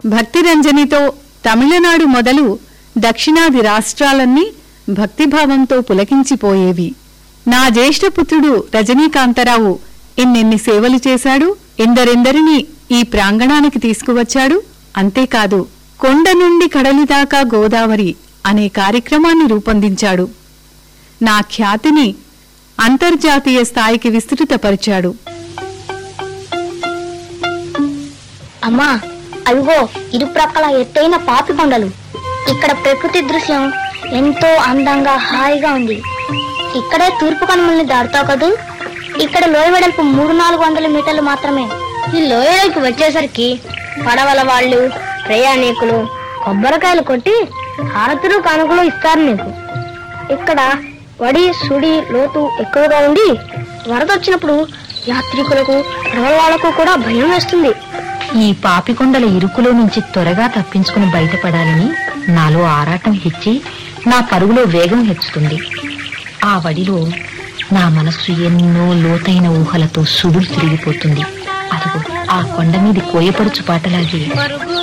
భక్తిరంజనితో తమిళనాడు మొదలు దక్షిణాది రాష్ట్రాలన్నీ భక్తిభావంతో పులకించిపోయేవి నా జ్యేష్ఠపుత్రుడు రజనీకాంతరావు ఎన్నెన్ని సేవలు చేశాడు ఎందరెందరినీ ఈ ప్రాంగణానికి తీసుకువచ్చాడు అంతేకాదు కొండ నుండి కడలి దాకా గోదావరి అనే కార్యక్రమాన్ని రూపొందించాడు నా ఖ్యాతిని అంతర్జాతీయ స్థాయికి విస్తృతపరిచాడు అమ్మా అవిగో ఇరుప్రక్కల ఎత్తైన పాపి కొండలు ఇక్కడ ప్రకృతి దృశ్యం ఎంతో అందంగా హాయిగా ఉంది ఇక్కడే తూర్పు కనుమల్ని దాటుతావు కదూ ఇక్కడ లోయ వెడల్పు మూడు నాలుగు వందల మీటర్లు మాత్రమే ఈ లోయలోకి వచ్చేసరికి పడవల వాళ్ళు ప్రయాణికులు కొబ్బరికాయలు కొట్టి హారతులు కానుకలు ఇస్తారు నీకు ఇక్కడ వడి సుడి లోతు ఎక్కువగా ఉండి వరద వచ్చినప్పుడు యాత్రికులకు పడవల వాళ్లకు కూడా భయం వేస్తుంది ఈ పాపికొండల ఇరుకులో నుంచి త్వరగా తప్పించుకుని బయటపడాలని నాలో ఆరాటం హెచ్చి నా పరుగులో వేగం హెచ్చుతుంది ఆ వడిలో నా మనస్సు ఎన్నో లోతైన ఊహలతో సుడులు తిరిగిపోతుంది అదిగో ఆ కొండ మీది కోయపడుచు పాటలాగి పరుగు